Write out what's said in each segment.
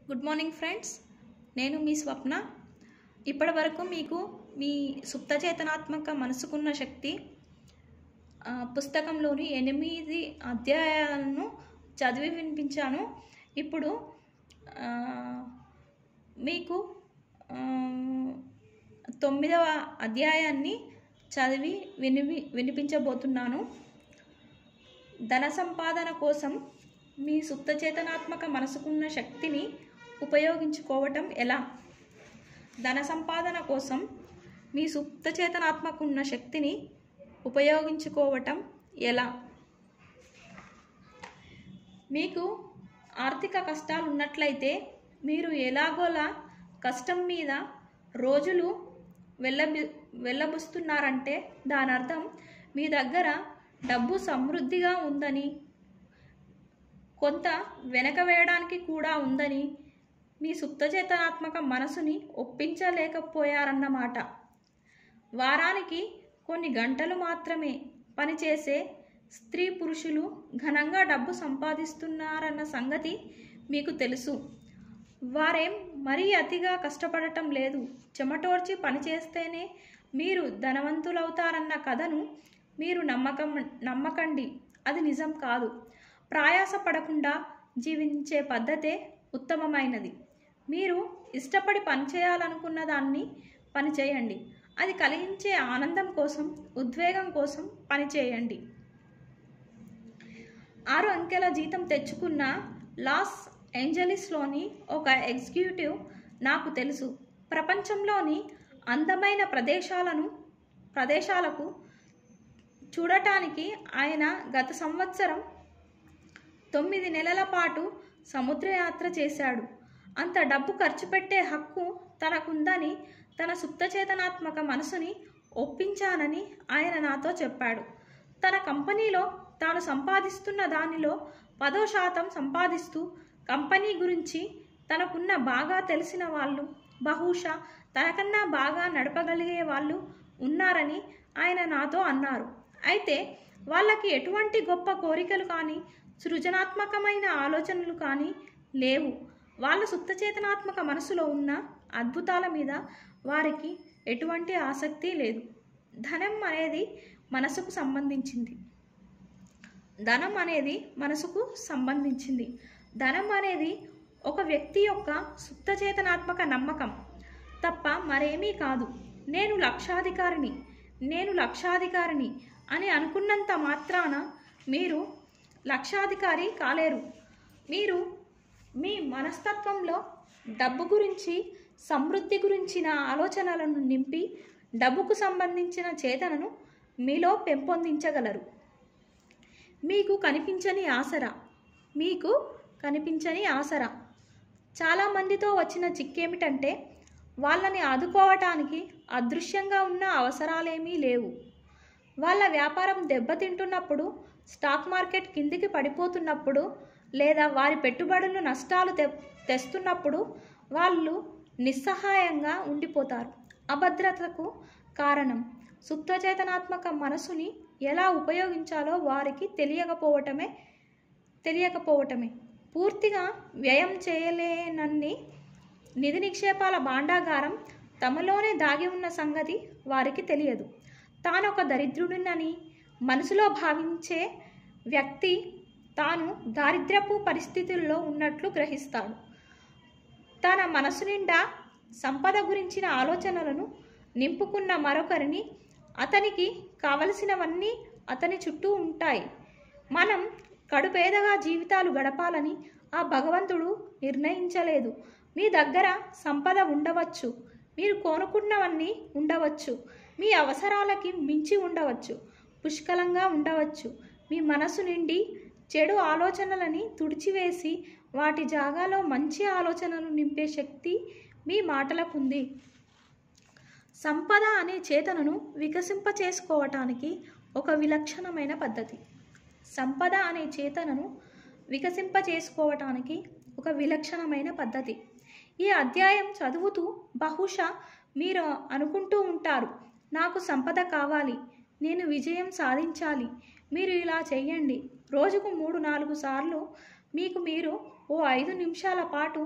good morning friends నేను మీ స్వప్న ఇప్పటి వరకు మీకు మీ సుప్త చేతనాత్మక మనసుకున్న శక్తి ఆ, పుస్తకంలోని ఎనిమిది అధ్యాయాలను చదివి వినిపించాను ఇప్పుడు ఆ, మీకు ఆ, తొమ్మిదవ అధ్యాయాన్ని చదివి వినిపి వినిపించబోతున్నాను ధన సంపాదన కోసం మీ సుప్తచేతనాత్మక మనసుకున్న శక్తిని ఉపయోగించుకోవటం ఎలా ధన సంపాదన కోసం మీ సుప్తచేతనాత్మక ఉన్న శక్తిని ఉపయోగించుకోవటం ఎలా మీకు ఆర్థిక కష్టాలు ఉన్నట్లయితే మీరు ఎలాగోలా కష్టం మీద రోజులు వెళ్ళబి వెళ్ళబుస్తున్నారంటే దాని అర్థం మీ దగ్గర డబ్బు సమృద్ధిగా ఉందని కొంత వెనక వేయడానికి కూడా ఉందని మీ సుప్తచేతనాత్మక మనసుని ఒప్పించలేకపోయారన్నమాట వారానికి కొన్ని గంటలు మాత్రమే పనిచేసే స్త్రీ పురుషులు ఘనంగా డబ్బు సంపాదిస్తున్నారన్న సంగతి మీకు తెలుసు వారేం మరీ అతిగా కష్టపడటం లేదు చెమటోర్చి పనిచేస్తేనే మీరు ధనవంతులవుతారన్న కథను మీరు నమ్మకం నమ్మకండి అది నిజం కాదు ప్రయాసపడకుండా జీవించే పద్ధతే ఉత్తమమైనది మీరు ఇష్టపడి పనిచేయాలనుకున్న దాన్ని పనిచేయండి అది కలిగించే ఆనందం కోసం ఉద్వేగం కోసం పనిచేయండి ఆరు అంకెల జీతం తెచ్చుకున్న లాస్ ఏంజలీస్లోని ఒక ఎగ్జిక్యూటివ్ నాకు తెలుసు ప్రపంచంలోని అందమైన ప్రదేశాలను ప్రదేశాలకు చూడటానికి ఆయన గత సంవత్సరం తొమ్మిది నెలల పాటు సముద్రయాత్ర చేశాడు అంత డబ్బు ఖర్చు పెట్టే హక్కు తనకుందని తన సుప్తచేతనాత్మక మనసుని ఒప్పించానని ఆయన నాతో చెప్పాడు తన కంపెనీలో తాను సంపాదిస్తున్న దానిలో పదో శాతం సంపాదిస్తూ కంపెనీ గురించి తనకున్న బాగా తెలిసిన వాళ్ళు బహుశా తనకన్నా బాగా నడపగలిగే వాళ్ళు ఉన్నారని ఆయన నాతో అన్నారు అయితే వాళ్ళకి ఎటువంటి గొప్ప కోరికలు కానీ సృజనాత్మకమైన ఆలోచనలు కానీ లేవు వాళ్ళ సుప్తచేతనాత్మక మనసులో ఉన్న అద్భుతాల మీద వారికి ఎటువంటి ఆసక్తి లేదు ధనం అనేది మనసుకు సంబంధించింది ధనం అనేది మనసుకు సంబంధించింది ధనం అనేది ఒక వ్యక్తి యొక్క సుప్తచేతనాత్మక నమ్మకం తప్ప మరేమీ కాదు నేను లక్షాధికారిని నేను లక్షాధికారిని అని అనుకున్నంత మాత్రాన మీరు లక్షాధికారి కాలేరు మీరు మీ మనస్తత్వంలో డబ్బు గురించి సమృద్ధి గురించిన ఆలోచనలను నింపి డబ్బుకు సంబంధించిన చేతనను మీలో పెంపొందించగలరు మీకు కనిపించని ఆసరా మీకు కనిపించని ఆసరా చాలామందితో వచ్చిన చిక్కేమిటంటే వాళ్ళని ఆదుకోవటానికి అదృశ్యంగా ఉన్న అవసరాలేమీ లేవు వాళ్ళ వ్యాపారం దెబ్బతింటున్నప్పుడు స్టాక్ మార్కెట్ కిందికి పడిపోతున్నప్పుడు లేదా వారి పెట్టుబడులు నష్టాలు తె తెస్తున్నప్పుడు వాళ్ళు నిస్సహాయంగా ఉండిపోతారు అభద్రతకు కారణం సుప్తచేతనాత్మక మనసుని ఎలా ఉపయోగించాలో వారికి తెలియకపోవటమే తెలియకపోవటమే పూర్తిగా వ్యయం చేయలేనన్ని నిధి నిక్షేపాల భాండాగారం తమలోనే దాగి ఉన్న సంగతి వారికి తెలియదు తానొక దరిద్రుడినని మనసులో భావించే వ్యక్తి తాను దారిద్ర్యపు పరిస్థితుల్లో ఉన్నట్లు గ్రహిస్తాడు తన మనసు నిండా సంపద గురించిన ఆలోచనలను నింపుకున్న మరొకరిని అతనికి కావలసినవన్నీ అతని చుట్టూ ఉంటాయి మనం కడుపేదగా జీవితాలు గడపాలని ఆ భగవంతుడు నిర్ణయించలేదు మీ దగ్గర సంపద ఉండవచ్చు మీరు కోనుకున్నవన్నీ ఉండవచ్చు మీ అవసరాలకి మించి ఉండవచ్చు పుష్కలంగా ఉండవచ్చు మీ మనసు నిండి చెడు ఆలోచనలని తుడిచివేసి వాటి జాగాలో మంచి ఆలోచనలు నింపే శక్తి మీ మాటలకుంది సంపద అనే చేతనను వికసింపచేసుకోవటానికి ఒక విలక్షణమైన పద్ధతి సంపద అనే చేతనను వికసింపచేసుకోవటానికి ఒక విలక్షణమైన పద్ధతి ఈ అధ్యాయం చదువుతూ బహుశా మీరు అనుకుంటూ ఉంటారు నాకు సంపద కావాలి నేను విజయం సాధించాలి మీరు ఇలా చెయ్యండి రోజుకు మూడు నాలుగు సార్లు మీకు మీరు ఓ ఐదు నిమిషాల పాటు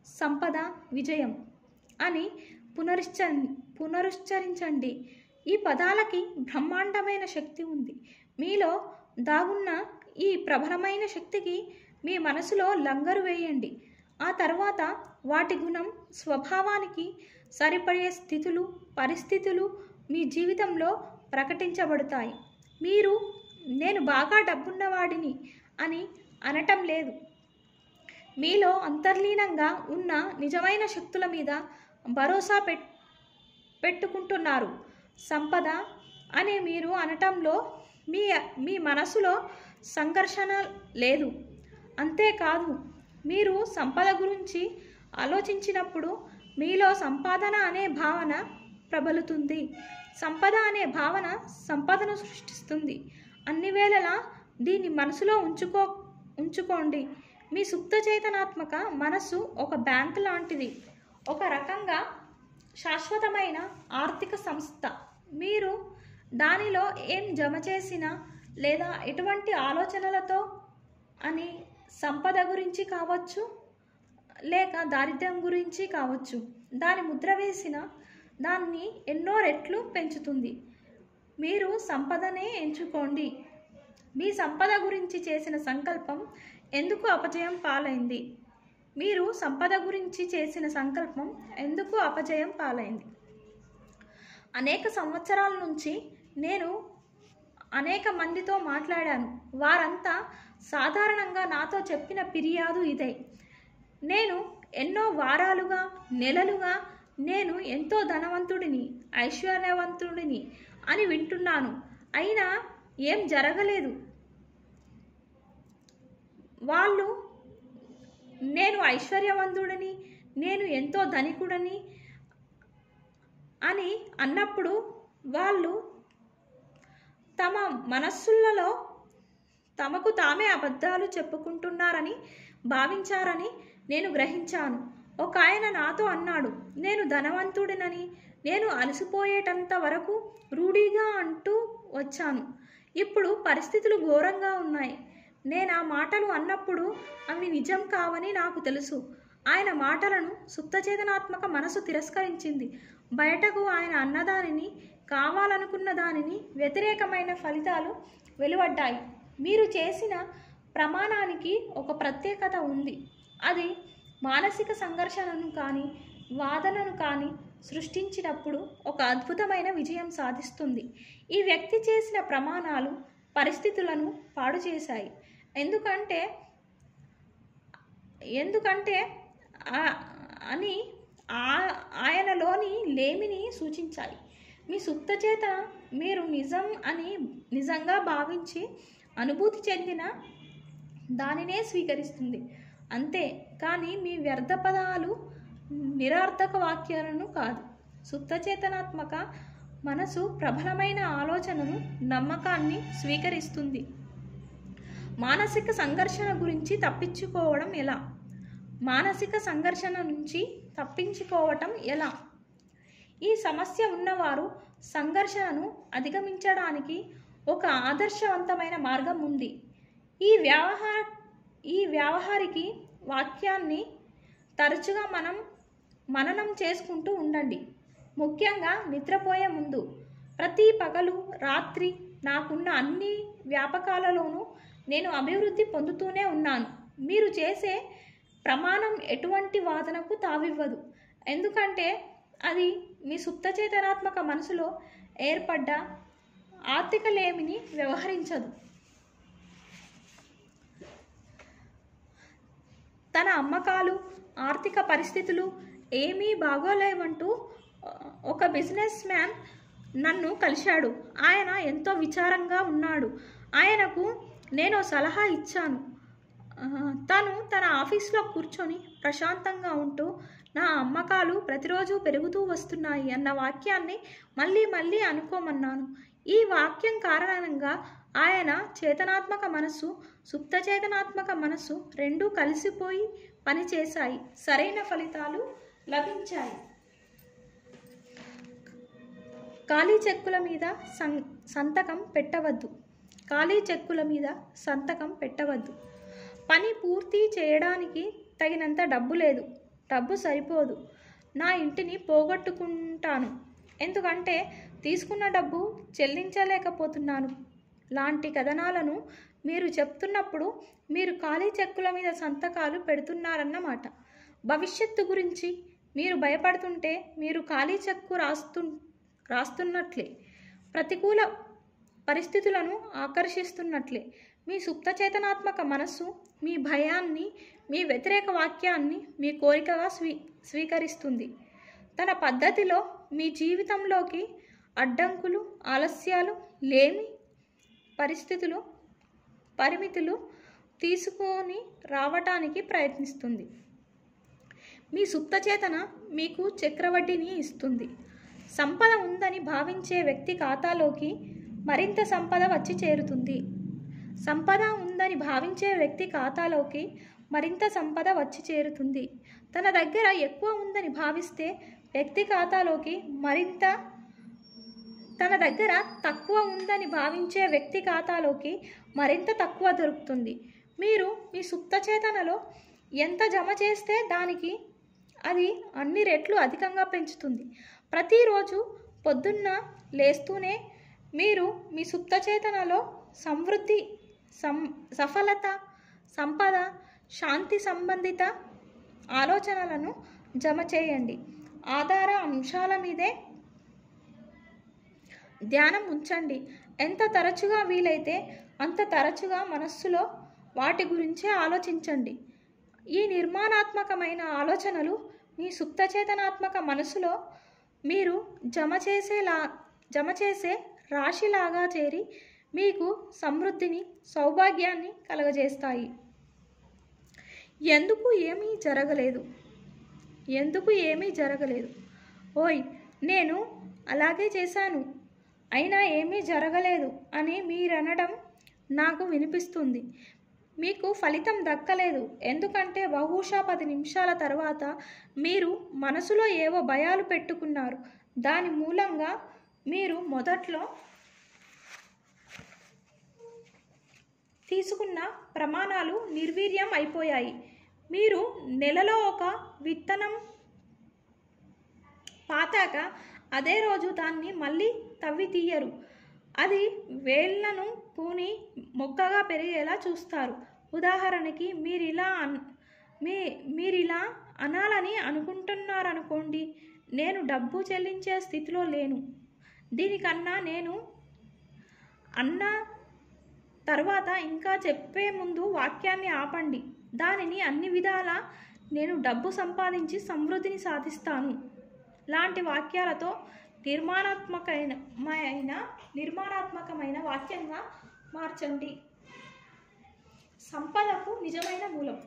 సంపద విజయం అని పునరుచ్చ పునరుచ్చరించండి ఈ పదాలకి బ్రహ్మాండమైన శక్తి ఉంది మీలో దాగున్న ఈ ప్రబలమైన శక్తికి మీ మనసులో లంగరు వేయండి ఆ తర్వాత వాటి గుణం స్వభావానికి సరిపడే స్థితులు పరిస్థితులు మీ జీవితంలో ప్రకటించబడతాయి మీరు నేను బాగా డబ్బున్నవాడిని అని అనటం లేదు మీలో అంతర్లీనంగా ఉన్న నిజమైన శక్తుల మీద భరోసా పెట్ పెట్టుకుంటున్నారు సంపద అనే మీరు అనటంలో మీ మీ మనసులో సంఘర్షణ లేదు అంతేకాదు మీరు సంపద గురించి ఆలోచించినప్పుడు మీలో సంపాదన అనే భావన ప్రబలుతుంది సంపద అనే భావన సంపదను సృష్టిస్తుంది అన్ని వేళలా దీన్ని మనసులో ఉంచుకో ఉంచుకోండి మీ సుప్త చేతనాత్మక మనస్సు ఒక బ్యాంక్ లాంటిది ఒక రకంగా శాశ్వతమైన ఆర్థిక సంస్థ మీరు దానిలో ఏం జమ చేసినా లేదా ఎటువంటి ఆలోచనలతో అని సంపద గురించి కావచ్చు లేక దారిద్ర్యం గురించి కావచ్చు దాని ముద్ర వేసిన దాన్ని ఎన్నో రెట్లు పెంచుతుంది మీరు సంపదనే ఎంచుకోండి మీ సంపద గురించి చేసిన సంకల్పం ఎందుకు అపజయం పాలైంది మీరు సంపద గురించి చేసిన సంకల్పం ఎందుకు అపజయం పాలైంది అనేక సంవత్సరాల నుంచి నేను అనేక మందితో మాట్లాడాను వారంతా సాధారణంగా నాతో చెప్పిన ఫిర్యాదు ఇదే నేను ఎన్నో వారాలుగా నెలలుగా నేను ఎంతో ధనవంతుడిని ఐశ్వర్యవంతుడిని అని వింటున్నాను అయినా ఏం జరగలేదు వాళ్ళు నేను ఐశ్వర్యవంతుడిని నేను ఎంతో ధనికుడని అని అన్నప్పుడు వాళ్ళు తమ మనస్సులలో తమకు తామే అబద్ధాలు చెప్పుకుంటున్నారని భావించారని నేను గ్రహించాను ఒక ఆయన నాతో అన్నాడు నేను ధనవంతుడినని నేను అలసిపోయేటంత వరకు రూఢీగా అంటూ వచ్చాను ఇప్పుడు పరిస్థితులు ఘోరంగా ఉన్నాయి నేను ఆ మాటలు అన్నప్పుడు అవి నిజం కావని నాకు తెలుసు ఆయన మాటలను సుప్తచేతనాత్మక మనసు తిరస్కరించింది బయటకు ఆయన అన్నదానిని కావాలనుకున్న దానిని వ్యతిరేకమైన ఫలితాలు వెలువడ్డాయి మీరు చేసిన ప్రమాణానికి ఒక ప్రత్యేకత ఉంది అది మానసిక సంఘర్షణను కానీ వాదనను కానీ సృష్టించినప్పుడు ఒక అద్భుతమైన విజయం సాధిస్తుంది ఈ వ్యక్తి చేసిన ప్రమాణాలు పరిస్థితులను పాడు చేశాయి ఎందుకంటే ఎందుకంటే ఆ- అని ఆ- ఆయనలోని లేమిని సూచించాయి మీ సుప్త చేత మీరు నిజం అని నిజంగా భావించి అనుభూతి చెందిన దానినే స్వీకరిస్తుంది అంతే కానీ మీ వ్యర్థ పదాలు నిరార్థక వాక్యాలను కాదు సుప్తచేతనాత్మక మనసు ప్రబలమైన ఆలోచనను నమ్మకాన్ని స్వీకరిస్తుంది మానసిక సంఘర్షణ గురించి తప్పించుకోవడం ఎలా మానసిక సంఘర్షణ నుంచి తప్పించుకోవటం ఎలా ఈ సమస్య ఉన్నవారు సంఘర్షణను అధిగమించడానికి ఒక ఆదర్శవంతమైన మార్గం ఉంది ఈ వ్యవహార ఈ వ్యవహారికి వాక్యాన్ని తరచుగా మనం మననం చేసుకుంటూ ఉండండి ముఖ్యంగా నిద్రపోయే ముందు ప్రతి పగలు రాత్రి నాకున్న అన్ని వ్యాపకాలలోనూ నేను అభివృద్ధి పొందుతూనే ఉన్నాను మీరు చేసే ప్రమాణం ఎటువంటి వాదనకు తావివ్వదు ఎందుకంటే అది మీ సుప్తచేతనాత్మక మనసులో ఏర్పడ్డ ఆర్థిక లేమిని వ్యవహరించదు తన అమ్మకాలు ఆర్థిక పరిస్థితులు ఏమీ బాగోలేవంటూ ఆ, ఒక బిజినెస్ మ్యాన్ నన్ను కలిశాడు ఆయన ఎంతో విచారంగా ఉన్నాడు ఆయనకు నేను సలహా ఇచ్చాను ఆ, తను తన ఆఫీస్లో కూర్చొని ప్రశాంతంగా ఉంటూ నా అమ్మకాలు ప్రతిరోజు పెరుగుతూ వస్తున్నాయి అన్న వాక్యాన్ని మళ్ళీ మళ్ళీ అనుకోమన్నాను ఈ వాక్యం కారణంగా ఆయన చేతనాత్మక మనస్సు సుప్త చేతనాత్మక మనస్సు రెండూ కలిసిపోయి పనిచేశాయి సరైన ఫలితాలు లభించాయి ఖాళీ చెక్కుల మీద సం సంతకం పెట్టవద్దు ఖాళీ చెక్కుల మీద సంతకం పెట్టవద్దు పని పూర్తి చేయడానికి తగినంత డబ్బు లేదు డబ్బు సరిపోదు నా ఇంటిని పోగొట్టుకుంటాను ఎందుకంటే తీసుకున్న డబ్బు చెల్లించలేకపోతున్నాను లాంటి కథనాలను మీరు చెప్తున్నప్పుడు మీరు ఖాళీ చెక్కుల మీద సంతకాలు పెడుతున్నారన్నమాట భవిష్యత్తు గురించి మీరు భయపడుతుంటే మీరు ఖాళీ చెక్కు రాస్తు రాస్తున్నట్లే ప్రతికూల పరిస్థితులను ఆకర్షిస్తున్నట్లే మీ సుప్తచేతనాత్మక మనస్సు మీ భయాన్ని మీ వ్యతిరేక వాక్యాన్ని మీ కోరికగా స్వీ స్వీకరిస్తుంది తన పద్ధతిలో మీ జీవితంలోకి అడ్డంకులు ఆలస్యాలు లేని పరిస్థితులు పరిమితులు తీసుకొని రావటానికి ప్రయత్నిస్తుంది మీ సుప్తచేతన మీకు చక్రవడ్డీని ఇస్తుంది సంపద ఉందని భావించే వ్యక్తి ఖాతాలోకి మరింత సంపద వచ్చి చేరుతుంది సంపద ఉందని భావించే వ్యక్తి ఖాతాలోకి మరింత సంపద వచ్చి చేరుతుంది తన దగ్గర ఎక్కువ ఉందని భావిస్తే వ్యక్తి ఖాతాలోకి మరింత తన దగ్గర తక్కువ ఉందని భావించే వ్యక్తి ఖాతాలోకి మరింత తక్కువ దొరుకుతుంది మీరు మీ సుప్తచేతనలో ఎంత జమ చేస్తే దానికి అది అన్ని రెట్లు అధికంగా పెంచుతుంది ప్రతిరోజు పొద్దున్న లేస్తూనే మీరు మీ సుప్తచేతనలో సమృద్ధి సం సఫలత సంపద శాంతి సంబంధిత ఆలోచనలను జమ చేయండి ఆధార అంశాల మీదే ధ్యానం ఉంచండి ఎంత తరచుగా వీలైతే అంత తరచుగా మనస్సులో వాటి గురించే ఆలోచించండి ఈ నిర్మాణాత్మకమైన ఆలోచనలు మీ సుప్తచేతనాత్మక మనసులో మీరు జమ చేసేలా జమ చేసే రాశిలాగా చేరి మీకు సమృద్ధిని సౌభాగ్యాన్ని కలగజేస్తాయి ఎందుకు ఏమీ జరగలేదు ఎందుకు ఏమీ జరగలేదు ఓయ్ నేను అలాగే చేశాను అయినా ఏమీ జరగలేదు అని మీరనడం నాకు వినిపిస్తుంది మీకు ఫలితం దక్కలేదు ఎందుకంటే బహుశా పది నిమిషాల తర్వాత మీరు మనసులో ఏవో భయాలు పెట్టుకున్నారు దాని మూలంగా మీరు మొదట్లో తీసుకున్న ప్రమాణాలు నిర్వీర్యం అయిపోయాయి మీరు నెలలో ఒక విత్తనం పాతాక అదే రోజు దాన్ని మళ్ళీ తవ్వి తీయరు అది వేళ్లను పూని మొక్కగా పెరిగేలా చూస్తారు ఉదాహరణకి మీరిలా అన్ మీ మీరిలా అనాలని అనుకుంటున్నారనుకోండి నేను డబ్బు చెల్లించే స్థితిలో లేను దీనికన్నా నేను అన్న తర్వాత ఇంకా చెప్పే ముందు వాక్యాన్ని ఆపండి దానిని అన్ని విధాల నేను డబ్బు సంపాదించి సమృద్ధిని సాధిస్తాను లాంటి వాక్యాలతో నిర్మాణాత్మకమైన నిర్మాణాత్మకమైన వాక్యంగా మార్చండి సంపదకు నిజమైన మూలం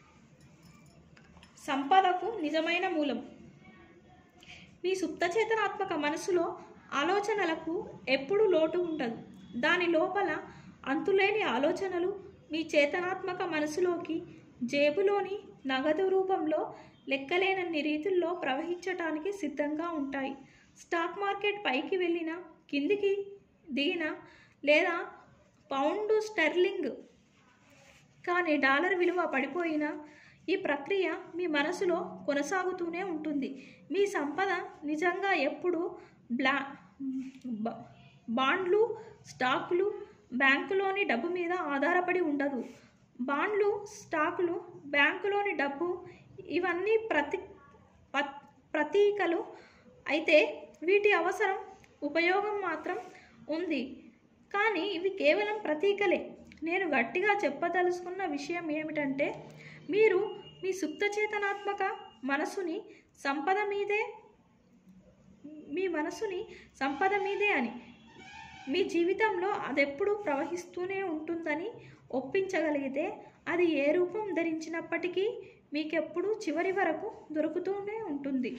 సంపదకు నిజమైన మూలం మీ సుప్తచేతనాత్మక మనసులో ఆలోచనలకు ఎప్పుడు లోటు ఉండదు దాని లోపల అంతులేని ఆలోచనలు మీ చేతనాత్మక మనసులోకి జేబులోని నగదు రూపంలో లెక్కలేనన్ని రీతుల్లో ప్రవహించటానికి సిద్ధంగా ఉంటాయి స్టాక్ మార్కెట్ పైకి వెళ్ళినా కిందికి దిగినా లేదా పౌండు స్టెర్లింగ్ కానీ డాలర్ విలువ పడిపోయినా ఈ ప్రక్రియ మీ మనసులో కొనసాగుతూనే ఉంటుంది మీ సంపద నిజంగా ఎప్పుడు బ్లా బ- బాండ్లు స్టాకులు బ్యాంకులోని డబ్బు మీద ఆధారపడి ఉండదు బాండ్లు స్టాకులు బ్యాంకులోని డబ్బు ఇవన్నీ ప్రతి ప- ప్రతీకలు అయితే వీటి అవసరం ఉపయోగం మాత్రం ఉంది కానీ ఇవి కేవలం ప్రతీకలే నేను గట్టిగా చెప్పదలుచుకున్న విషయం ఏమిటంటే మీరు మీ సుప్తచేతనాత్మక మనసుని సంపద మీదే మీ మనసుని సంపద మీదే అని మీ జీవితంలో అదెప్పుడు ప్రవహిస్తూనే ఉంటుందని ఒప్పించగలిగితే అది ఏ రూపం ధరించినప్పటికీ మీకెప్పుడు చివరి వరకు దొరుకుతూనే ఉంటుంది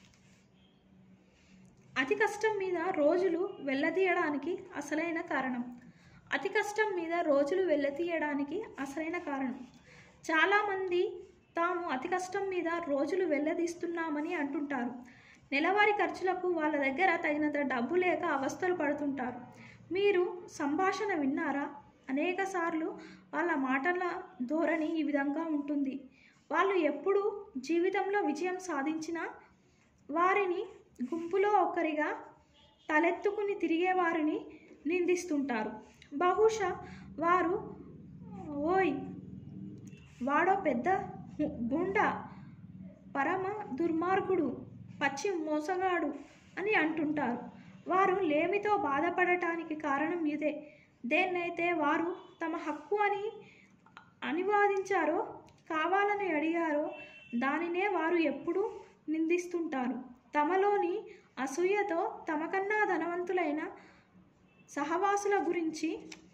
అతి కష్టం మీద రోజులు వెళ్ళదీయడానికి అసలైన కారణం అతి కష్టం మీద రోజులు వెళ్ళతీయడానికి అసలైన కారణం చాలామంది తాము అతి కష్టం మీద రోజులు వెళ్ళదీస్తున్నామని అంటుంటారు నెలవారీ ఖర్చులకు వాళ్ళ దగ్గర తగినంత డబ్బు లేక అవస్థలు పడుతుంటారు మీరు సంభాషణ విన్నారా అనేక సార్లు వాళ్ళ మాటల ధోరణి ఈ విధంగా ఉంటుంది వాళ్ళు ఎప్పుడు జీవితంలో విజయం సాధించినా వారిని గుంపులో ఒకరిగా తలెత్తుకుని తిరిగే వారిని నిందిస్తుంటారు బహుశా వారు ఓయ్ వాడో పెద్ద ము- గుండా పరమ దుర్మార్గుడు పచ్చి మోసగాడు అని అంటుంటారు వారు లేమితో బాధపడటానికి కారణం ఇదే దేన్నైతే వారు తమ హక్కు అని అనివాదించారో కావాలని అడిగారో దానినే వారు ఎప్పుడూ నిందిస్తుంటారు తమలోని అసూయతో తమకన్నా ధనవంతులైన సహవాసుల గురించి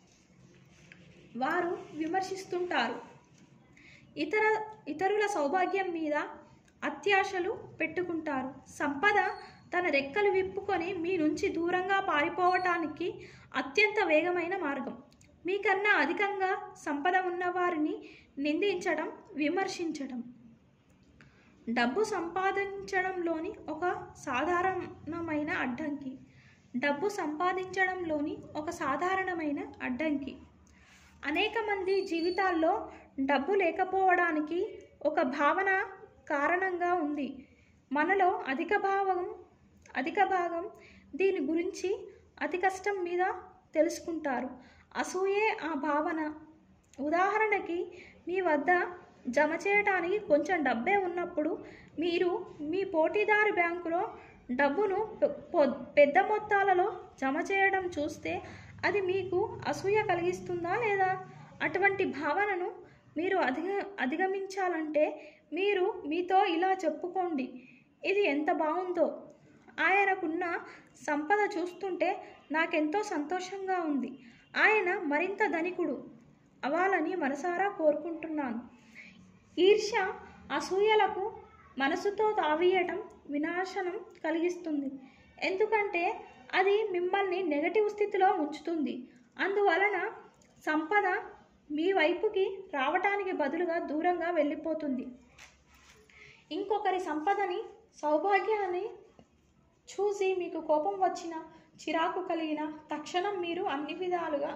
వారు విమర్శిస్తుంటారు ఇతర ఇతరుల సౌభాగ్యం మీద అత్యాశలు పెట్టుకుంటారు సంపద తన రెక్కలు విప్పుకొని మీ నుంచి దూరంగా పారిపోవటానికి అత్యంత వేగమైన మార్గం మీకన్నా అధికంగా సంపద ఉన్నవారిని నిందించడం విమర్శించడం డబ్బు సంపాదించడంలోని ఒక సాధారణమైన అడ్డంకి డబ్బు సంపాదించడంలోని ఒక సాధారణమైన అడ్డంకి అనేక మంది జీవితాల్లో డబ్బు లేకపోవడానికి ఒక భావన కారణంగా ఉంది మనలో అధిక భాగం అధిక భాగం దీని గురించి అతి కష్టం మీద తెలుసుకుంటారు అసూయే ఆ భావన ఉదాహరణకి మీ వద్ద జమ చేయడానికి కొంచెం డబ్బే ఉన్నప్పుడు మీరు మీ పోటీదారు బ్యాంకులో డబ్బును పె- పొ- పెద్ద మొత్తాలలో జమ చేయడం చూస్తే అది మీకు అసూయ కలిగిస్తుందా లేదా అటువంటి భావనను మీరు అధిగ అధిగమించాలంటే మీరు మీతో ఇలా చెప్పుకోండి ఇది ఎంత బాగుందో ఆయనకున్న సంపద చూస్తుంటే నాకెంతో సంతోషంగా ఉంది ఆయన మరింత ధనికుడు అవ్వాలని మనసారా కోరుకుంటున్నాను ఈర్ష్య అసూయలకు మనసుతో తావీయటం వినాశనం కలిగిస్తుంది ఎందుకంటే అది మిమ్మల్ని నెగటివ్ స్థితిలో ఉంచుతుంది అందువలన సంపద మీ వైపుకి రావటానికి బదులుగా దూరంగా వెళ్ళిపోతుంది ఇంకొకరి సంపదని సౌభాగ్యాన్ని చూసి మీకు కోపం వచ్చిన చిరాకు కలిగిన తక్షణం మీరు అన్ని విధాలుగా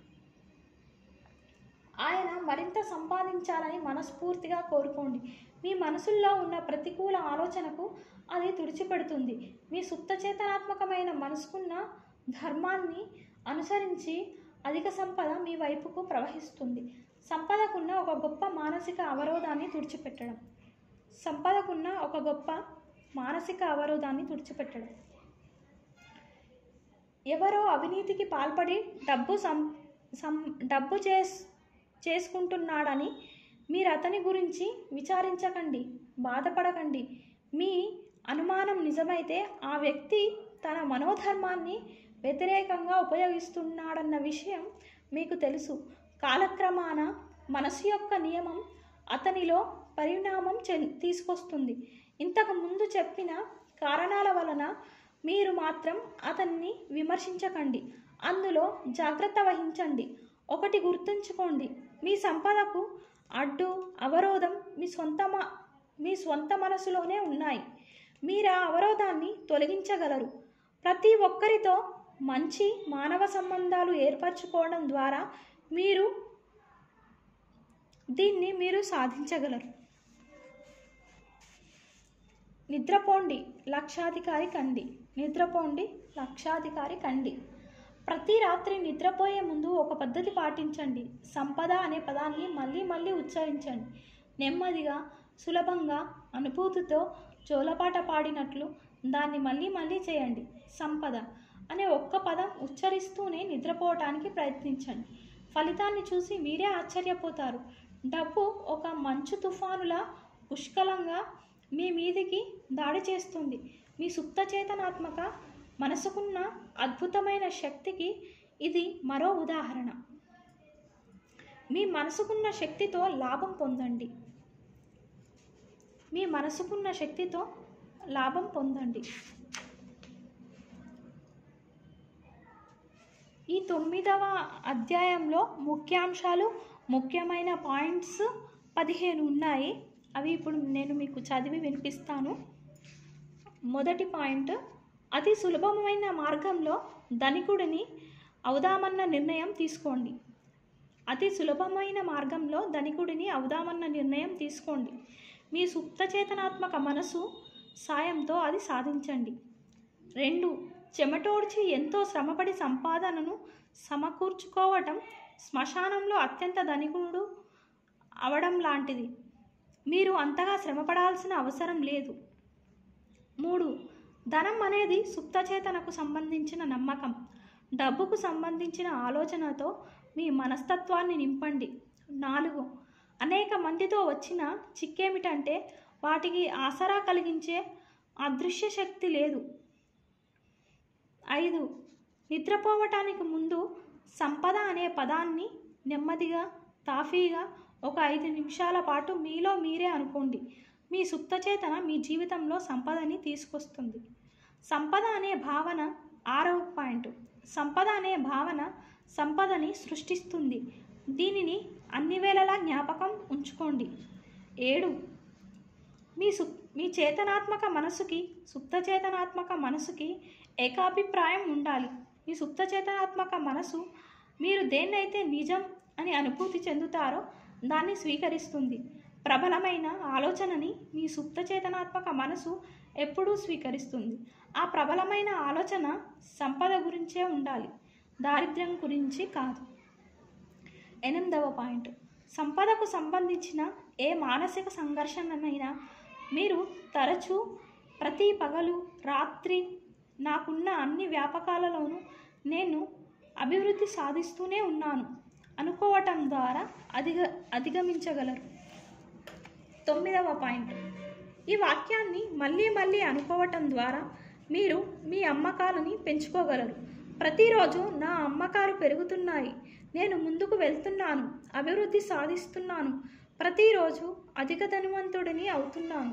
ఆయన మరింత సంపాదించాలని మనస్ఫూర్తిగా కోరుకోండి మీ మనసుల్లో ఉన్న ప్రతికూల ఆలోచనకు అది తుడిచిపెడుతుంది మీ సుప్తచేతనాత్మకమైన మనసుకున్న ధర్మాన్ని అనుసరించి అధిక సంపద మీ వైపుకు ప్రవహిస్తుంది సంపదకున్న ఒక గొప్ప మానసిక అవరోధాన్ని తుడిచిపెట్టడం సంపదకున్న ఒక గొప్ప మానసిక అవరోధాన్ని తుడిచిపెట్టడం ఎవరో అవినీతికి పాల్పడి డబ్బు సం సం డబ్బు చేస్ చేసుకుంటున్నాడని మీరు అతని గురించి విచారించకండి బాధపడకండి మీ అనుమానం నిజమైతే ఆ వ్యక్తి తన మనోధర్మాన్ని వ్యతిరేకంగా ఉపయోగిస్తున్నాడన్న విషయం మీకు తెలుసు కాలక్రమాన మనసు యొక్క నియమం అతనిలో పరిణామం చె తీసుకొస్తుంది ఇంతకు ముందు చెప్పిన కారణాల వలన మీరు మాత్రం అతన్ని విమర్శించకండి అందులో జాగ్రత్త వహించండి ఒకటి గుర్తుంచుకోండి మీ సంపదకు అడ్డు అవరోధం మీ సొంత మ- మీ స్వంత మనసులోనే ఉన్నాయి మీరు ఆ అవరోధాన్ని తొలగించగలరు ప్రతి ఒక్కరితో మంచి మానవ సంబంధాలు ఏర్పరచుకోవడం ద్వారా మీరు దీన్ని మీరు సాధించగలరు నిద్రపోండి లక్షాధికారి కండి నిద్రపోండి లక్షాధికారి కండి ప్రతి రాత్రి నిద్రపోయే ముందు ఒక పద్ధతి పాటించండి సంపద అనే పదాన్ని మళ్ళీ మళ్ళీ ఉచ్చరించండి నెమ్మదిగా సులభంగా అనుభూతితో జోలపాట పాడినట్లు దాన్ని మళ్ళీ మళ్ళీ చేయండి సంపద అనే ఒక్క పదం ఉచ్చరిస్తూనే నిద్రపోవటానికి ప్రయత్నించండి ఫలితాన్ని చూసి మీరే ఆశ్చర్యపోతారు డబ్బు ఒక మంచు తుఫానులా పుష్కలంగా మీ మీదికి దాడి చేస్తుంది మీ సుప్త చేతనాత్మక మనసుకున్న అద్భుతమైన శక్తికి ఇది మరో ఉదాహరణ మీ మనసుకున్న శక్తితో లాభం పొందండి మీ మనసుకున్న శక్తితో లాభం పొందండి ఈ తొమ్మిదవ అధ్యాయంలో ముఖ్యాంశాలు ముఖ్యమైన పాయింట్స్ పదిహేను ఉన్నాయి అవి ఇప్పుడు నేను మీకు చదివి వినిపిస్తాను మొదటి పాయింట్ అతి సులభమైన మార్గంలో ధనికుడిని అవుదామన్న నిర్ణయం తీసుకోండి అతి సులభమైన మార్గంలో ధనికుడిని అవుదామన్న నిర్ణయం తీసుకోండి మీ సుప్త చేతనాత్మక మనసు సాయంతో అది సాధించండి రెండు చెమటోడ్చి ఎంతో శ్రమపడి సంపాదనను సమకూర్చుకోవటం శ్మశానంలో అత్యంత ధనికుడు అవడం లాంటిది మీరు అంతగా శ్రమపడాల్సిన అవసరం లేదు మూడు ధనం అనేది సుప్తచేతనకు సంబంధించిన నమ్మకం డబ్బుకు సంబంధించిన ఆలోచనతో మీ మనస్తత్వాన్ని నింపండి నాలుగు అనేక మందితో వచ్చిన చిక్కేమిటంటే వాటికి ఆసరా కలిగించే అదృశ్య శక్తి లేదు ఐదు నిద్రపోవటానికి ముందు సంపద అనే పదాన్ని నెమ్మదిగా తాఫీగా ఒక ఐదు నిమిషాల పాటు మీలో మీరే అనుకోండి మీ సుప్తచేతన మీ జీవితంలో సంపదని తీసుకొస్తుంది సంపద అనే భావన ఆరవ పాయింట్ సంపద అనే భావన సంపదని సృష్టిస్తుంది దీనిని అన్ని వేళలా జ్ఞాపకం ఉంచుకోండి ఏడు మీ సు మీ చేతనాత్మక మనసుకి సుప్త చేతనాత్మక మనసుకి ఏకాభిప్రాయం ఉండాలి మీ సుప్త చేతనాత్మక మనసు మీరు దేన్నైతే నిజం అని అనుభూతి చెందుతారో దాన్ని స్వీకరిస్తుంది ప్రబలమైన ఆలోచనని మీ సుప్త చేతనాత్మక మనసు ఎప్పుడూ స్వీకరిస్తుంది ఆ ప్రబలమైన ఆలోచన సంపద గురించే ఉండాలి దారిద్ర్యం గురించి కాదు ఎనిమిదవ పాయింట్ సంపదకు సంబంధించిన ఏ మానసిక సంఘర్షణనైనా మీరు తరచూ ప్రతి పగలు రాత్రి నాకున్న అన్ని వ్యాపకాలలోనూ నేను అభివృద్ధి సాధిస్తూనే ఉన్నాను అనుకోవటం ద్వారా అధిగ అధిగమించగలరు తొమ్మిదవ పాయింట్ ఈ వాక్యాన్ని మళ్ళీ మళ్ళీ అనుకోవటం ద్వారా మీరు మీ అమ్మకాలని పెంచుకోగలరు ప్రతిరోజు నా అమ్మకాలు పెరుగుతున్నాయి నేను ముందుకు వెళ్తున్నాను అభివృద్ధి సాధిస్తున్నాను ప్రతిరోజు అధిక ధనవంతుడిని అవుతున్నాను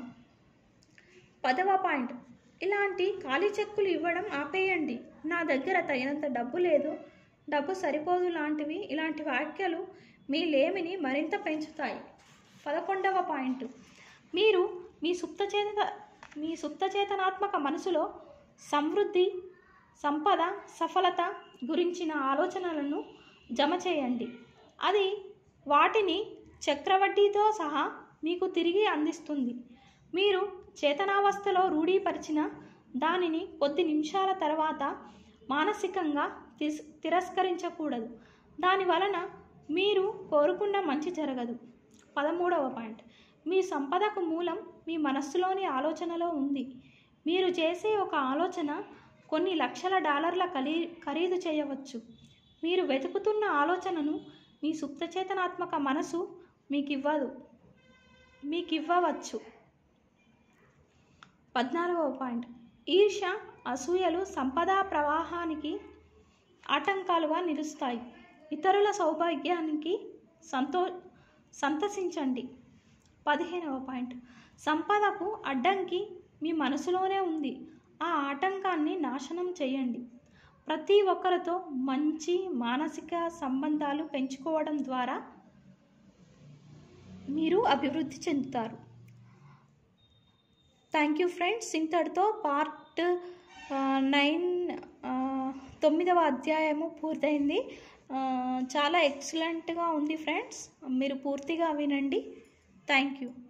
పదవ పాయింట్ ఇలాంటి ఖాళీ చెక్కులు ఇవ్వడం ఆపేయండి నా దగ్గర తగినంత డబ్బు లేదు డబ్బు సరిపోదు లాంటివి ఇలాంటి వ్యాఖ్యలు మీ లేమిని మరింత పెంచుతాయి పదకొండవ పాయింట్ మీరు మీ సుప్తచేత మీ సుప్తచేతనాత్మక మనసులో సమృద్ధి సంపద సఫలత గురించిన ఆలోచనలను జమ చేయండి అది వాటిని చక్రవడ్డీతో సహా మీకు తిరిగి అందిస్తుంది మీరు చేతనావస్థలో రూఢీపరిచిన దానిని కొద్ది నిమిషాల తర్వాత మానసికంగా తిస్ తిరస్కరించకూడదు దాని వలన మీరు కోరుకున్న మంచి జరగదు పదమూడవ పాయింట్ మీ సంపదకు మూలం మీ మనస్సులోని ఆలోచనలో ఉంది మీరు చేసే ఒక ఆలోచన కొన్ని లక్షల డాలర్ల ఖరీ ఖరీదు చేయవచ్చు మీరు వెతుకుతున్న ఆలోచనను మీ సుప్తచేతనాత్మక మనసు మీకు ఇవ్వదు మీకు ఇవ్వవచ్చు పద్నాలుగవ పాయింట్ ఈర్ష్య అసూయలు సంపద ప్రవాహానికి ఆటంకాలుగా నిలుస్తాయి ఇతరుల సౌభాగ్యానికి సంతో సంతసించండి పదిహేనవ పాయింట్ సంపదకు అడ్డంకి మీ మనసులోనే ఉంది ఆ ఆటంకాన్ని నాశనం చేయండి ప్రతి ఒక్కరితో మంచి మానసిక సంబంధాలు పెంచుకోవడం ద్వారా మీరు అభివృద్ధి చెందుతారు థ్యాంక్ యూ ఫ్రెండ్స్ ఇంతటితో పార్ట్ నైన్ తొమ్మిదవ అధ్యాయము పూర్తయింది ఆ, చాలా ఎక్సలెంట్గా ఉంది ఫ్రెండ్స్ మీరు పూర్తిగా వినండి థ్యాంక్ యూ